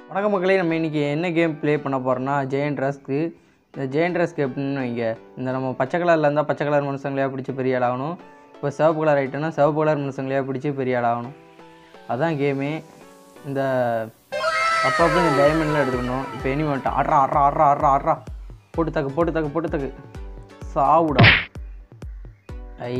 வணக்கம் மக்களே நம்ம இன்றைக்கி என்ன கேம் ப்ளே பண்ண போகிறோம்னா ஜெயண்ட் ரஸ்க்கு இந்த ஜெயண்ட் ரஸ்க் எப்படின்னு வைங்க இந்த நம்ம பச்சை கலரில் இருந்தால் பச்சை கலர் மனுஷங்களையா பிடிச்சி பெரிய ஆள் ஆகணும் இப்போ சிவப்பு கலர் ஆகிட்டோன்னா சிவப்பு கலர் மனுஷங்களையா பிடிச்சி பெரிய ஆள் ஆகணும் அதான் கேமு இந்த அப்பப்போ இந்த டைமண்ட்லாம் எடுத்துக்கணும் இப்போ இனி வந்துட்டு ஆடுறா ஆடுறா ஆடுறா ஆடுறா ஆடுறா போட்டு தக்கு போட்டு தக்கு போட்டு தக்கு சாவுடா ஐ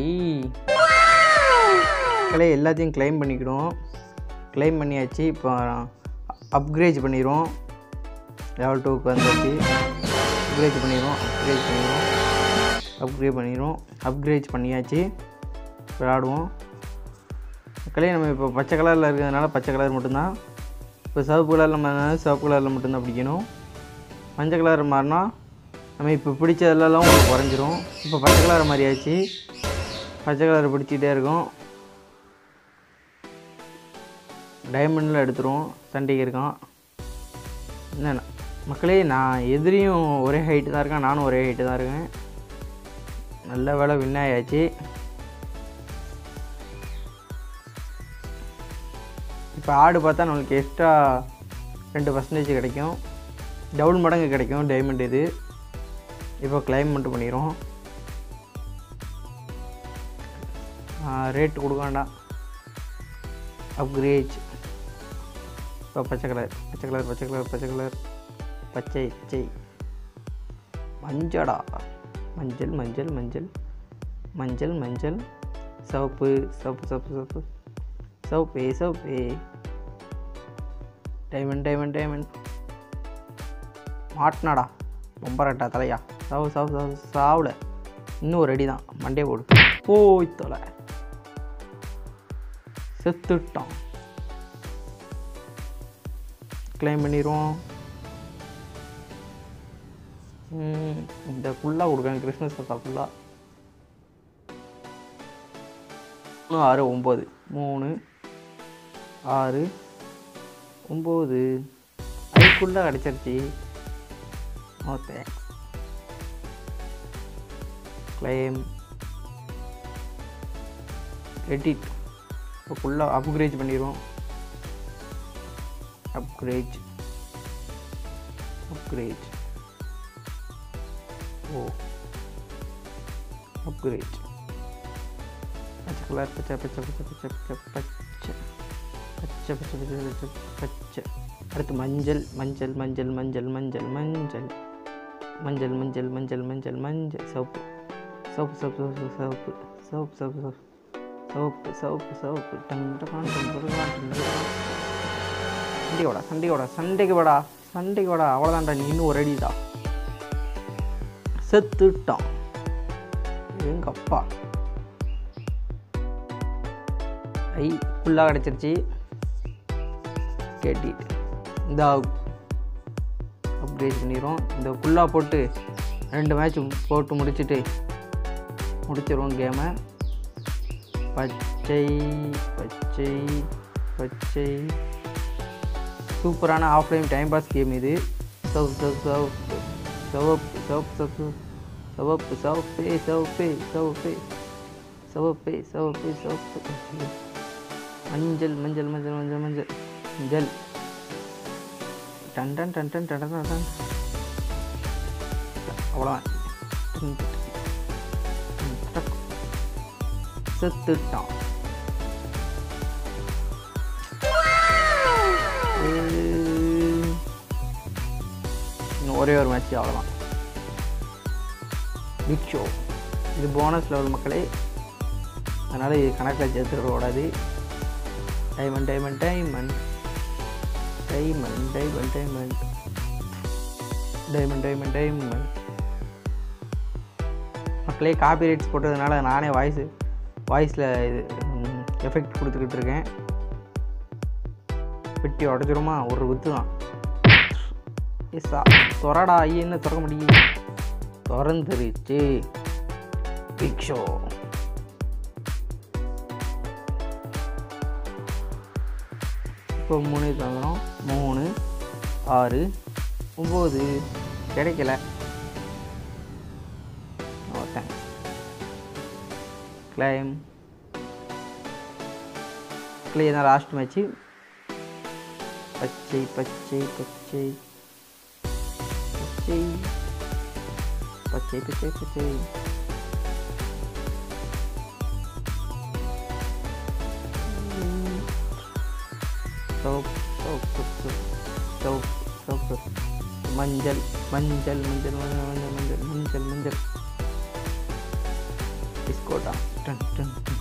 மக்களே எல்லாத்தையும் க்ளைம் பண்ணிக்கிடும் க்ளைம் பண்ணியாச்சு இப்போ அப்கிரேட் பண்ணிடுவோம் லெவல் டூக்கு வந்தாச்சு அப்கிரேட் பண்ணிடுவோம் அப்கிரேட் பண்ணிடுவோம் அப்கிரேட் பண்ணிடுவோம் அப்கிரேட் பண்ணியாச்சு விளாடுவோம் மக்களே நம்ம இப்போ பச்சை கலரில் இருக்கிறதுனால பச்சை கலர் மட்டும்தான் இப்போ சிவப்பு கலரில் நம்ம சிவப்பு கலரில் மட்டும்தான் பிடிக்கணும் மஞ்சள் கலர் மாறினா நம்ம இப்போ பிடிச்சதுலலாம் உங்களுக்கு குறைஞ்சிரும் இப்போ பச்சை கலர் மாதிரியாச்சு பச்சை கலர் பிடிச்சிக்கிட்டே இருக்கும் டைமண்டில் எடுத்துருவோம் சண்டைக்கு இருக்கான் என்ன மக்களே நான் எதிரியும் ஒரே ஹைட்டு தான் இருக்கேன் நானும் ஒரே ஹைட்டு தான் இருக்கேன் நல்ல வேலை win ஆயாச்சு இப்போ ஆடு பார்த்தா நம்மளுக்கு எக்ஸ்ட்ரா ரெண்டு பர்சன்டேஜ் கிடைக்கும் டபுள் மடங்கு கிடைக்கும் டைமண்ட் இது இப்போ கிளைம் மட்டும் பண்ணிடுறோம் ரேட் கொடுக்க வேண்டாம் அப்கிரேட் இப்போ பச்சை கலர் பச்சை கலர் பச்சை கலர் பச்சை கலர் பச்சை பச்சை மஞ்சடா மஞ்சள் மஞ்சள் மஞ்சள் மஞ்சள் மஞ்சள் சிவப்பு சிவப்பு சிவப்பு சிவப்பு சிவப்பு சிவப்பு டைமண்ட் டைமண்ட் டைமண்ட் மாட்டினாடா பொம்பரட்டா தலையா சாவு சாவு சாவு சாவுல இன்னும் ஒரு அடி தான் மண்டே போடு போய் தொலை செத்துட்டான் கிளைம் பண்ணிடுவோம் ம், இந்த ஃபுல்லாக கொடுக்குறேன் கிறிஸ்மஸ் தாத்தா ஃபுல்லாக மூணு ஆறு ஒம்பது மூணு ஆறு ஒம்பது அதுக்குள்ளே கிடச்சிருச்சு ஓ தேங்க்ஸ் கிளைம் எடிட் இப்போ ஃபுல்லாக அப்கிரேட் பண்ணிடுவோம் அப்கிரேட் அப்கிரேட் ஓ அப்கிரேட் பச்சை கலர் பச்சை பச்சை பச்சை பச்சை பச்சை பச்சை பச்சை பச்சை பச்சை பச்சை பச்சை அடுத்து மஞ்சள் மஞ்சள் மஞ்சள் மஞ்சள் மஞ்சள் மஞ்சள் மஞ்சள் மஞ்சள் மஞ்சள் மஞ்சள் மஞ்சள் soap soap soap soap soap soap soap soap soap soap டம் டகான் டம் டகான் டம் டகான். சண்டைக்கு வாடா சண்டைக்கு வாடா சண்டைக்கு வாடா சண்டைக்கு வாடா அவ்வளோதான்டா நீ இன்னும் ஒரு அடிடா செத்துட்டான் எங்க அப்பா ஐ ஃபுல்லாக கிடச்சிருச்சு கேட்டிட்டு இந்த அப்கிரேட் பண்ணிடுவோம் இந்த ஃபுல்லாக போட்டு ரெண்டு மேட்ச் போட்டு முடிச்சுட்டு முடிச்சிருவோம் கேமை பச்சை பச்சை பச்சை சூப்பரான ஆஃப்லைன் டைம் பாஸ் கேம் இது சவுப்பு சவுப்பு சவப்பு சவப்பு சவப்பு சவப்பு சவப்பு சவப்பு சவப்பு சவப்பு சவப்பு மஞ்சள் மஞ்சள் மஞ்சள் மஞ்சள் மஞ்சள் மஞ்சள் டன் டன் டன் டன் டன் டன் டன் அவ்வளோதான் டன், டன், டக். செத்துட்டான் ஏய். இன்னும் ஒரே ஒரு மேட்ச் அவ்வளோதான் பிக் ஷோ இது போனஸ் லெவல் மக்களே அதனால் இது கணக்கில் சேர்த்துக்க கூடாது diamond diamond diamond diamond diamond diamond diamond diamond diamond மக்களே காப்பி ரைட்ஸ் போட்டதுனால நானே வாய்ஸ் வாய்ஸில் இது எஃபெக்ட் கொடுத்துக்கிட்டு இருக்கேன் பெட்டி உடச்சிருமா ஒரு குத்து தான் ஏ சா துறடா ஐயா என்ன திறக்க முடியும் திறந்துருச்சு பிக் ஷோ இப்போ மூணு தந்துடும் மூணு ஆறு ஒம்பது கிடைக்கல ஓ தேங்க்ஸ் கிளைம் கிளியர் தான் லாஸ்ட் மேட்ச்சு பச்சை பச்சை பச்சை பச்சை பச்சை பச்சை பச்சை soap soap soap soap soap soap மஞ்சள் மஞ்சள் மஞ்சள் மஞ்சள் மஞ்சள் மஞ்சள் மஞ்சள் மஞ்சள் பிஸ்கோட்டா டன் டன் டன்.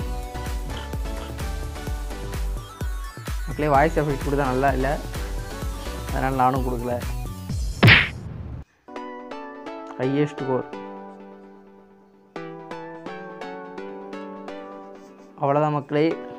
மக்களே வாய்ஸ் எஃபெக்ட் கொடுத்தா நல்லா இல்லை அதனால் நானும் கொடுக்கல ஹையஸ்ட் கோர் அவ்வளோதான் மக்களே